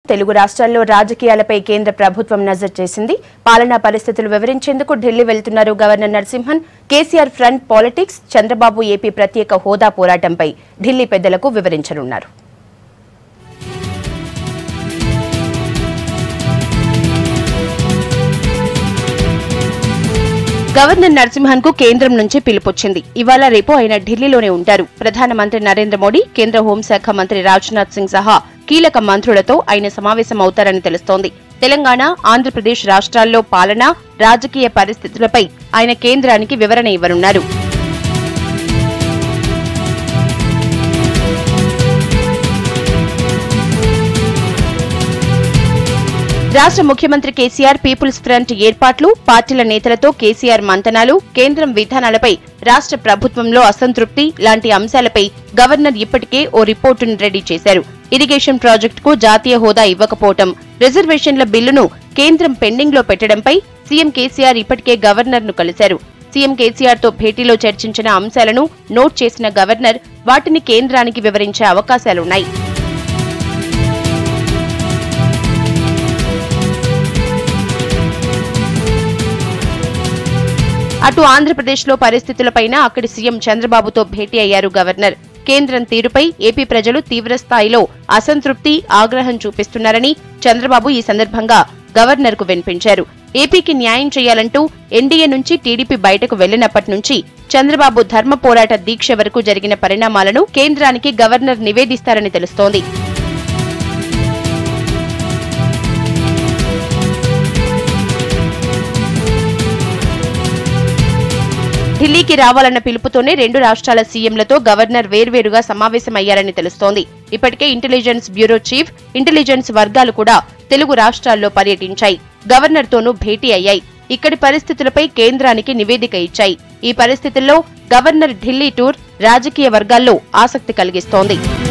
తెలుగు రాష్ట్రాల్లో రాజకీయాలపై కేంద్ర ప్రభుత్వం నజర్ చేసింది పాలనా పరిస్థితులు వివరించేందుకు ఢిల్లీ వెళ్తున్నారు governor Narasimhan KCR front politics Chandrababu AP ప్రత్యేక హోదా పోరాటంపై ఢిల్లీ పెద్దలకు వివరించనున్నారు గవర్నర్ నరసింహన్ కు కేంద్రం నుంచి పిలుపొచ్చింది ఇవాళ రేపు ఆయన ఢిల్లీలోనే ఉంటారు ప్రధానమంత్రి నరేంద్ర మోడీ కేంద్ర హోంశాఖ మంత్రి రాజ్నాథ్ సింగ్ సహా కీలక మంత్రులతో ఆయన సమావేశమవుతారని తెలుస్తోంది తెలంగాణ ఆంధ్రప్రదేశ్ రాష్ట్రాల్లో పాలన రాజకీయ పరిస్థితులపై ఆయన కేంద్రానికి వివరణ ఇవ్వనున్నారు రాష్ట్ర ముఖ్యమంత్రి కేసీఆర్ పీపుల్స్ ఫ్రంట్ ఏర్పాట్లు పార్టీల నేతలతో కేసీఆర్ మంతనాలు కేంద్రం విధానాలపై రాష్ట్ర ప్రభుత్వంలో అసంతృప్తి లాంటి అంశాలపై గవర్నర్ ఇప్పటికే ఓ రిపోర్టును రెడీ చేశారు ఇరిగేషన్ ప్రాజెక్టుకు జాతీయ హోదా ఇవ్వకపోవటం రిజర్వేషన్ల బిల్లును కేంద్రం పెండింగ్ లో పెట్టడంపై సీఎం కేసీఆర్ ఇప్పటికే గవర్నర్ ను కలిశారు సీఎం కేసీఆర్ తో భేటీలో చర్చించిన అంశాలను నోట్ చేసిన గవర్నర్ వాటిని కేంద్రానికి వివరించే అవకాశాలున్నాయి అటు ఆంధ్రప్రదేశ్లో పరిస్థితులపైన అక్కడి సీఎం చంద్రబాబుతో భేటీ అయ్యారు గవర్నర్ కేంద్రం తీరుపై ఏపీ ప్రజలు తీవ్ర స్థాయిలో అసంతృప్తి ఆగ్రహం చూపిస్తున్నారని చంద్రబాబు ఈ సందర్భంగా గవర్నర్ కు వినిపించారు ఏపీకి న్యాయం చేయాలంటూ ఎన్డీఏ నుంచి టీడీపీ బయటకు వెళ్లినప్పటి నుంచి చంద్రబాబు ధర్మ పోరాట దీక్ష వరకు జరిగిన పరిణామాలను కేంద్రానికి గవర్నర్ నివేదిస్తారని తెలుస్తోంది ఢిల్లీకి రావాలన్న పిలుపుతోనే రెండు రాష్ట్రాల సీఎంలతో గవర్నర్ వేర్వేరుగా సమావేశమయ్యారని తెలుస్తోంది ఇప్పటికే ఇంటెలిజెన్స్ బ్యూరో చీఫ్ ఇంటెలిజెన్స్ వర్గాలు కూడా తెలుగు రాష్ట్రాల్లో పర్యటించాయి గవర్నర్ తోనూ భేటీ అయ్యాయి ఇక్కడి పరిస్థితులపై కేంద్రానికి నివేదిక ఇచ్చాయి ఈ పరిస్థితుల్లో గవర్నర్ ఢిల్లీ టూర్ రాజకీయ వర్గాల్లో ఆసక్తి కలిగిస్తోంది